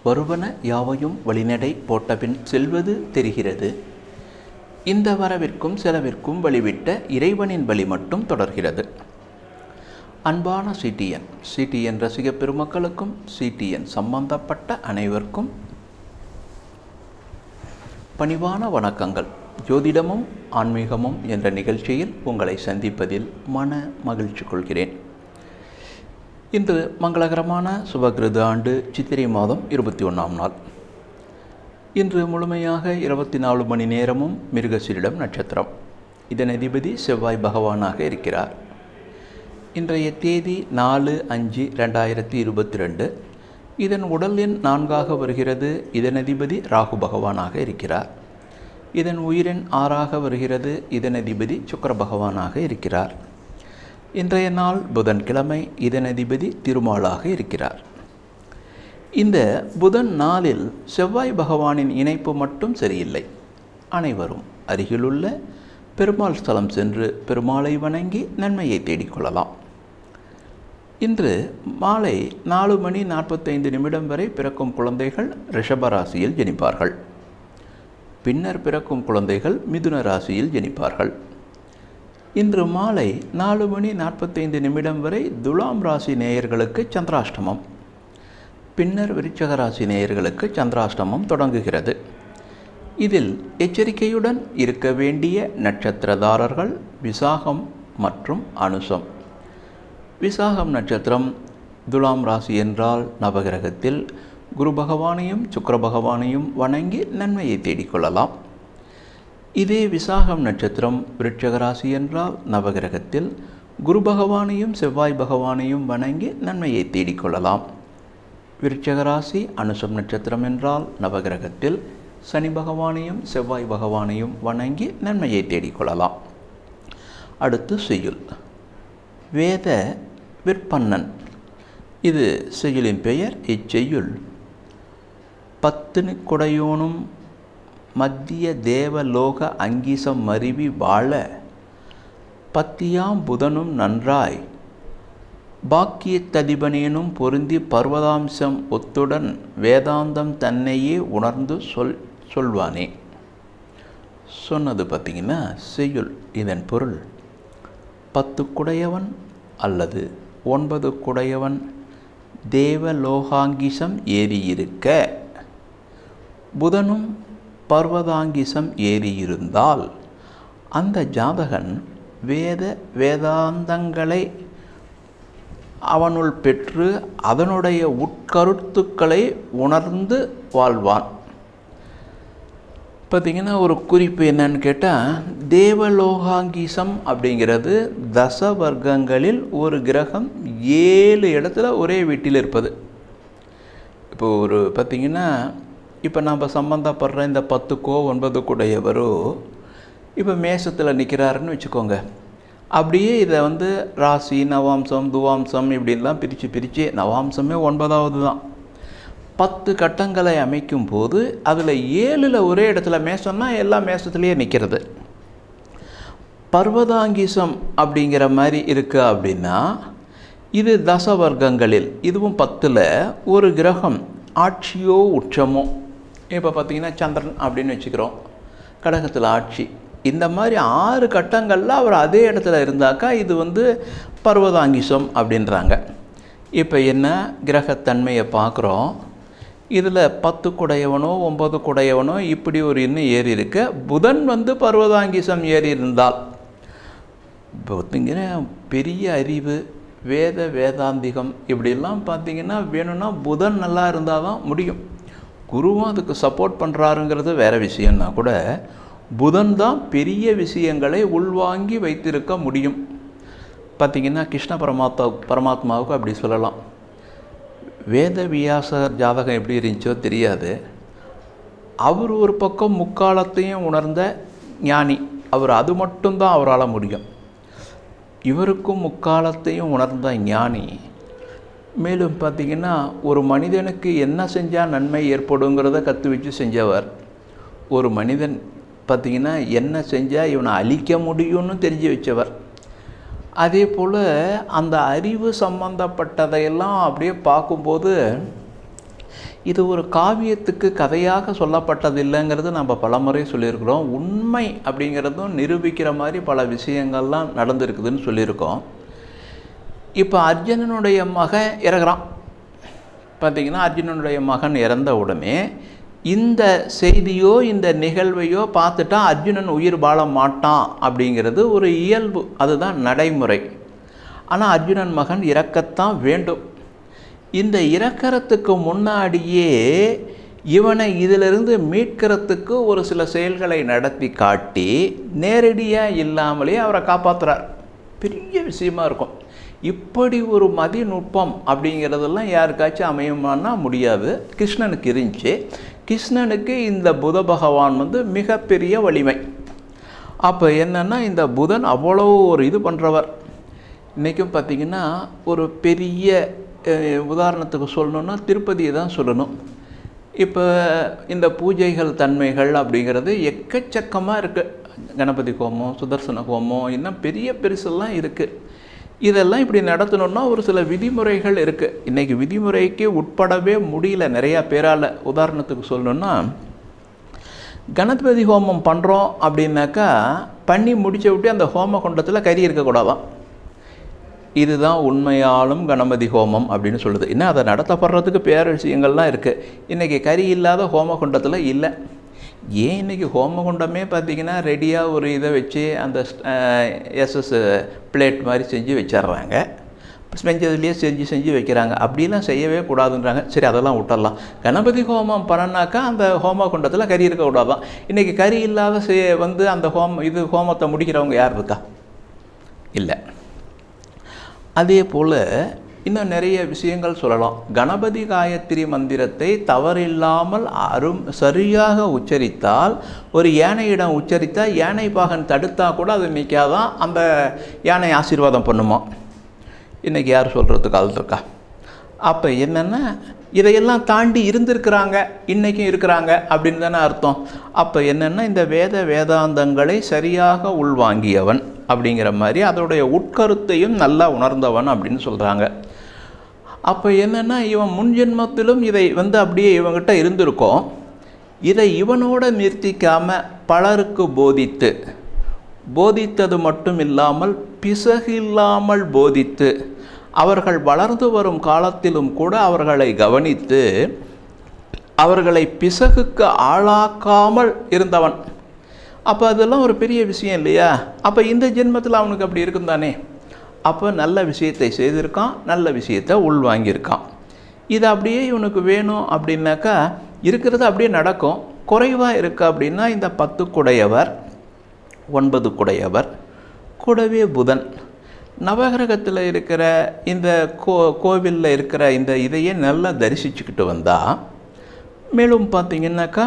வருவன யாவையும் வழிநடை போட்டபின் செல்வது தெரிகிறது இந்த வரவிற்கும் செலவிற்கும் வழிவிட்ட இறைவனின் வழி மட்டும் தொடர்கிறது அன்பான சிடிஎன் சிடிஎன் ரசிக பெருமக்களுக்கும் சிடிஎன் சம்பந்தப்பட்ட அனைவருக்கும் பணிவான வணக்கங்கள் ஜோதிடமும் ஆன்மீகமும் என்ற நிகழ்ச்சியில் உங்களை சந்திப்பதில் மன மகிழ்ச்சி கொள்கிறேன் இன்று மங்களகரமான சுபகிருது ஆண்டு சித்திரை மாதம் இருபத்தி ஒன்றாம் நாள் இன்று முழுமையாக இருபத்தி நாலு மணி நேரமும் மிருகசீரிடம் நட்சத்திரம் இதன் அதிபதி செவ்வாய் பகவானாக இருக்கிறார் இன்றைய தேதி நாலு அஞ்சு ரெண்டாயிரத்தி இருபத்தி ரெண்டு இதன் உடல் எண் நான்காக வருகிறது இதன் அதிபதி ராகு பகவானாக இருக்கிறார் இதன் உயிரெண் ஆறாக வருகிறது இதன் அதிபதி சுக்கர பகவானாக இருக்கிறார் இன்றைய நாள் புதன்கிழமை இதன் அதிபதி திருமாலாக இருக்கிறார் இந்த புதன் நாளில் செவ்வாய் பகவானின் இணைப்பு மட்டும் சரியில்லை அனைவரும் அருகிலுள்ள பெருமாள் ஸ்தலம் சென்று பெருமாளை வணங்கி நன்மையை தேடிக்கொள்ளலாம் இன்று மாலை நாலு மணி நாற்பத்தைந்து நிமிடம் வரை பிறக்கும் குழந்தைகள் ரிஷபராசியில் ஜனிப்பார்கள் பின்னர் பிறக்கும் குழந்தைகள் மிதுன ராசியில் ஜனிப்பார்கள் இன்று மாலை நாலு மணி நாற்பத்தைந்து நிமிடம் வரை துலாம் ராசி நேயர்களுக்கு சந்திராஷ்டமம் பின்னர் விருச்சக ராசி நேயர்களுக்கு சந்திராஷ்டமம் தொடங்குகிறது இதில் எச்சரிக்கையுடன் இருக்க வேண்டிய நட்சத்திரதாரர்கள் விசாகம் மற்றும் அனுசம் விசாகம் நட்சத்திரம் துலாம் ராசி என்றால் நவகிரகத்தில் குரு பகவானையும் சுக்கர பகவானையும் வணங்கி நன்மையை தேடிக்கொள்ளலாம் இதே விசாகம் நட்சத்திரம் விருட்சக ராசி என்றால் நவகிரகத்தில் குரு பகவானையும் செவ்வாய் பகவானையும் வணங்கி நன்மையை தேடிக்கொள்ளலாம் விருட்சக ராசி அனுசம் நட்சத்திரம் என்றால் நவகிரகத்தில் சனி பகவானையும் செவ்வாய் பகவானையும் வணங்கி நன்மையை தேடிக்கொள்ளலாம் அடுத்து செய்யுள் வேத விற்பன்னன் இது செய்யுளின் பெயர் இச்செய்யுள் பத்தினி குடையோனும் மத்திய தேவலோக அங்கீசம் மருவி வாழ பத்தியாம் புதனும் நன்றாய் பாக்கியத்ததிபனேனும் பொருந்தி பர்வதாம்சம் ஒத்துடன் வேதாந்தம் தன்னையே உணர்ந்து சொல் சொல்வானே சொன்னது பார்த்திங்கன்னா செய்யுள் இதன் பொருள் பத்து குடையவன் அல்லது ஒன்பது குடையவன் தேவலோகாங்கிசம் ஏறியிருக்க புதனும் பர்வதாங்கிசம் ஏறியிருந்தால் அந்த ஜாதகன் வேத வேதாந்தங்களை அவனுள் பெற்று அதனுடைய உட்கருத்துக்களை உணர்ந்து வாழ்வான் பார்த்திங்கன்னா ஒரு குறிப்பு என்னன்னு கேட்டால் தேவலோகாங்கிசம் அப்படிங்கிறது தச வர்க்கங்களில் ஒரு கிரகம் ஏழு இடத்துல ஒரே வீட்டில் இருப்பது இப்போ ஒரு பார்த்திங்கன்னா இப்போ நம்ம சம்மந்தப்படுற இந்த பத்துக்கோ ஒன்பதுக்குடையவரோ இப்போ மேசத்தில் நிற்கிறாருன்னு வச்சுக்கோங்க அப்படியே இதை வந்து ராசி நவாம்சம் துவாம்சம் இப்படின்லாம் பிரித்து பிரித்து நவாம்சமே ஒன்பதாவது தான் பத்து கட்டங்களை அமைக்கும் போது அதில் ஏழில் ஒரே இடத்துல மேசம்னா எல்லா மேசத்துலேயே நிற்கிறது பர்வதாங்கிசம் அப்படிங்கிற மாதிரி இருக்குது அப்படின்னா இது தசவர்க்கங்களில் இதுவும் பத்தில் ஒரு கிரகம் ஆட்சியோ உச்சமோ இப்போ பார்த்திங்கன்னா சந்திரன் அப்படின்னு வச்சுக்கிறோம் கடகத்தில் ஆட்சி இந்த மாதிரி ஆறு கட்டங்களில் அவர் அதே இடத்துல இருந்தாக்கா இது வந்து பர்வதாங்கிசம் அப்படின்றாங்க இப்போ என்ன கிரகத்தன்மையை பார்க்குறோம் இதில் பத்து குடையவனோ ஒன்பது குடையவனோ இப்படி ஒரு இன்னும் ஏறி இருக்க புதன் வந்து பர்வதாங்கிசம் ஏறி இருந்தால் இப்போ பார்த்திங்கன்னா பெரிய அறிவு வேத வேதாந்திகம் இப்படிலாம் பார்த்திங்கன்னா வேணும்னா புதன் நல்லா இருந்தால் தான் முடியும் குருவும் அதுக்கு சப்போர்ட் பண்ணுறாருங்கிறது வேறு விஷயம்னா கூட புதன் தான் பெரிய விஷயங்களை உள்வாங்கி வைத்திருக்க முடியும் பார்த்திங்கன்னா கிருஷ்ண பரமாத்மா பரமாத்மாவுக்கு அப்படி சொல்லலாம் வேத வியாசர் ஜாதகம் எப்படி இருந்துச்சோ தெரியாது அவர் ஒரு பக்கம் முக்காலத்தையும் உணர்ந்த ஞானி அவர் அது மட்டும்தான் அவரால் முடியும் இவருக்கும் முக்காலத்தையும் உணர்ந்த ஞானி மேலும் பார்த்திங்கன்னா ஒரு மனிதனுக்கு என்ன செஞ்சால் நன்மை ஏற்படுங்கிறத கற்று வச்சு செஞ்சவர் ஒரு மனிதன் பார்த்திங்கன்னா என்ன செஞ்சால் இவனை அழிக்க முடியும்னு தெரிஞ்சு வச்சவர் அதே போல் அந்த அறிவு சம்பந்தப்பட்டதையெல்லாம் அப்படியே பார்க்கும்போது இது ஒரு காவியத்துக்கு கதையாக சொல்லப்பட்டது இல்லைங்கிறது நம்ம பலமுறை சொல்லியிருக்கிறோம் உண்மை அப்படிங்கிறதும் நிரூபிக்கிற மாதிரி பல விஷயங்கள்லாம் நடந்திருக்குதுன்னு சொல்லியிருக்கோம் இப்போ அர்ஜுனனுடைய மகன் இறகுறான் பார்த்தீங்கன்னா அர்ஜுனனுடைய மகன் இறந்த உடனே இந்த செய்தியோ இந்த நிகழ்வையோ பார்த்துட்டா அர்ஜுனன் உயிர் வாழ மாட்டான் அப்படிங்கிறது ஒரு இயல்பு அதுதான் நடைமுறை ஆனால் அர்ஜுனன் மகன் இறக்கத்தான் வேண்டும் இந்த இறக்கறதுக்கு முன்னாடியே இவனை இதிலிருந்து மீட்கிறதுக்கு ஒரு சில செயல்களை நடத்தி காட்டி நேரடியாக இல்லாமலே அவரை காப்பாற்றுறார் பெரிய விஷயமா இருக்கும் இப்படி ஒரு மதிநுட்பம் அப்படிங்கிறதெல்லாம் யாருக்காச்சும் அமையுமானா முடியாது கிருஷ்ணனுக்கு இருந்துச்சு கிருஷ்ணனுக்கு இந்த புத பகவான் வந்து மிகப்பெரிய வலிமை அப்போ என்னென்னா இந்த புதன் அவ்வளோ ஒரு இது பண்ணுறவர் இன்றைக்கும் பார்த்திங்கன்னா ஒரு பெரிய அஹ், உதாரணத்துக்கு சொல்லணுன்னா திருப்பதியை தான் சொல்லணும் இப்போ இந்த பூஜைகள் தன்மைகள் அப்படிங்கிறது எக்கச்சக்கமாக இருக்குது கணபதி ஹோமம் சுதர்சன ஹோமம் இன்னும் பெரிய பெருசெல்லாம் இருக்குது இதெல்லாம் இப்படி நடத்தணும்னா ஒரு சில விதிமுறைகள் இருக்குது இன்றைக்கி விதிமுறைக்கு உட்படவே முடியல நிறையா பேரால் உதாரணத்துக்கு சொல்லணுன்னா கணபதி ஹோமம் பண்ணுறோம் அப்படின்னாக்கா பண்ணி முடிச்ச விட்டு அந்த ஹோம குண்டத்தில் கறி இருக்கக்கூடாதான் இதுதான் உண்மையாலும் கணபதி ஹோமம் அப்படின்னு சொல்லுது இன்னும் அதை நடத்தப்படுறதுக்கு பேர விஷயங்கள்லாம் இருக்குது இன்றைக்கி கறி இல்லாத ஹோமகுண்டத்தில் இல்லை ஏன் இன்றைக்கி ஹோமகுண்டமே பார்த்திங்கன்னா ரெடியாக ஒரு இதை வச்சு அந்த எஸ்எஸ் பிளேட் மாதிரி செஞ்சு வச்சிடுறாங்க செஞ்சதுலேயே செஞ்சு செஞ்சு வைக்கிறாங்க அப்படிலாம் செய்யவே கூடாதுன்றாங்க சரி அதெல்லாம் விட்டுறலாம் கணபதி ஹோமம் பண்ணனாக்கா அந்த ஹோம குண்டத்தில் கறி இருக்கக்கூடாதான் இன்றைக்கி கறி இல்லாத செய் வந்து அந்த ஹோம இது ஹோமத்தை முடிக்கிறவங்க யார் இருக்கா இல்லை அதே போல் இன்னும் நிறைய விஷயங்கள் சொல்லலாம் கணபதி காயத்ரி மந்திரத்தை தவறில்லாமல் அரும் சரியாக உச்சரித்தால் ஒரு யானையிடம் உச்சரித்தால் யானை பாகன் தடுத்தா கூட அது நிற்காதான் அந்த யானை ஆசீர்வாதம் பண்ணுமா இன்றைக்கி யார் சொல்கிறதுக்கு ஆள் இருக்கா அப்போ என்னென்னா இதையெல்லாம் தாண்டி இருந்திருக்கிறாங்க இன்றைக்கும் இருக்கிறாங்க அப்படின்னு தானே அர்த்தம் அப்போ என்னென்னா இந்த வேத வேதாந்தங்களை சரியாக உள்வாங்கியவன் அப்படிங்கிற மாதிரி அதோடைய உட்கருத்தையும் நல்லா உணர்ந்தவன் அப்படின்னு சொல்கிறாங்க அப்போ என்னென்னா இவன் முன்ஜென்மத்திலும் இதை வந்து அப்படியே இவங்கிட்ட இருந்திருக்கோம் இதை இவனோட நிறுத்திக்காம பலருக்கு போதித்து போதித்தது மட்டும் இல்லாமல் பிசகில்லாமல் போதித்து அவர்கள் வளர்ந்து வரும் காலத்திலும் கூட அவர்களை கவனித்து அவர்களை பிசகுக்கு ஆளாக்காமல் இருந்தவன் அப்போ அதெல்லாம் ஒரு பெரிய விஷயம் இல்லையா அப்போ இந்த ஜென்மத்தில் அவனுக்கு அப்படி இருக்கும் தானே அப்போ நல்ல விஷயத்தை செய்திருக்கான் நல்ல விஷயத்தை உள்வாங்கியிருக்கான் இது அப்படியே இவனுக்கு வேணும் அப்படின்னாக்கா இருக்கிறது அப்படியே நடக்கும் குறைவாக இருக்கு அப்படின்னா இந்த பத்து குடையவர் ஒன்பது குடையவர் கூடவே புதன் நவகிரகத்தில் இருக்கிற இந்த கோ கோவிலில் இருக்கிற இந்த இதையே நல்லா தரிசிச்சுக்கிட்டு வந்தால் மேலும் பார்த்தீங்கன்னாக்கா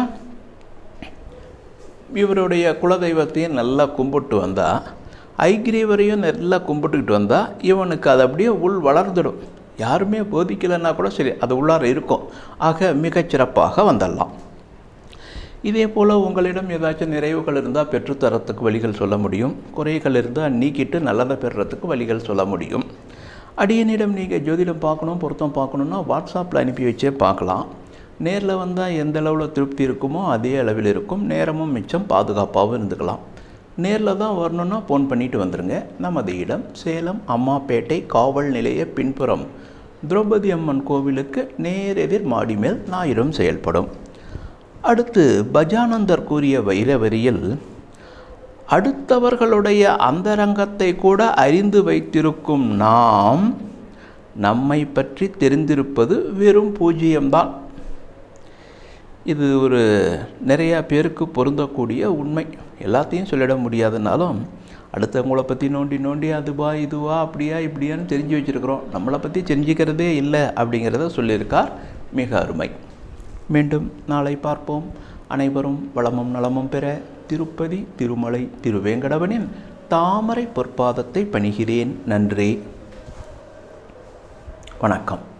இவருடைய குலதெய்வத்தையும் நல்லா கும்பிட்டு வந்தால் ஐக்கிரீவரையும் நல்லா கும்பிட்டுக்கிட்டு வந்தால் இவனுக்கு அது அப்படியே உள் வளர்ந்துடும் யாருமே போதிக்கலைன்னா கூட சரி அது உள்ளார இருக்கும் ஆக மிகச்சிறப்பாக வந்துடலாம் இதே போல் உங்களிடம் ஏதாச்சும் நிறைவுகள் இருந்தால் பெற்றுத்தரத்துக்கு வழிகள் சொல்ல முடியும் குறைகள் இருந்தால் நீக்கிட்டு நல்லதை பெறுறதுக்கு வழிகள் சொல்ல முடியும் அடியனிடம் நீங்கள் ஜோதிடம் பார்க்கணும் பொருத்தம் பார்க்கணுன்னா வாட்ஸ்அப்பில் அனுப்பி வச்சே பார்க்கலாம் நேரில் வந்தால் எந்த அளவில் திருப்தி இருக்குமோ அதே அளவில் இருக்கும் நேரமும் மிச்சம் பாதுகாப்பாகவும் இருந்துக்கலாம் நேரில் தான் வரணுன்னா ஃபோன் பண்ணிட்டு வந்துடுங்க நமது இடம் சேலம் அம்மாப்பேட்டை காவல் நிலைய பின்புறம் திரௌபதி அம்மன் கோவிலுக்கு நேரெதிர் மாடி மேல் ஞாயிறும் செயல்படும் அடுத்து பஜானந்தர் கூறிய வைரவரியில் அடுத்தவர்களுடைய அந்தரங்கத்தை கூட அறிந்து வைத்திருக்கும் நாம் நம்மை பற்றி தெரிந்திருப்பது வெறும் பூஜ்ஜியம்தான் இது ஒரு நிறையா பேருக்கு பொருந்தக்கூடிய உண்மை எல்லாத்தையும் சொல்லிட முடியாதுனாலும் அடுத்தவங்கள பற்றி நோண்டி நோண்டி அதுவா இதுவா அப்படியா இப்படியான்னு தெரிஞ்சு வச்சுருக்கிறோம் நம்மளை பற்றி தெரிஞ்சுக்கிறதே இல்லை அப்படிங்கிறத சொல்லியிருக்கார் மிக அருமை மீண்டும் நாளை பார்ப்போம் அனைவரும் வளமும் நலமும் பெற திருப்பதி திருமலை திருவேங்கடவனின் தாமரை பொற்பாதத்தை பணிகிறேன் நன்றி வணக்கம்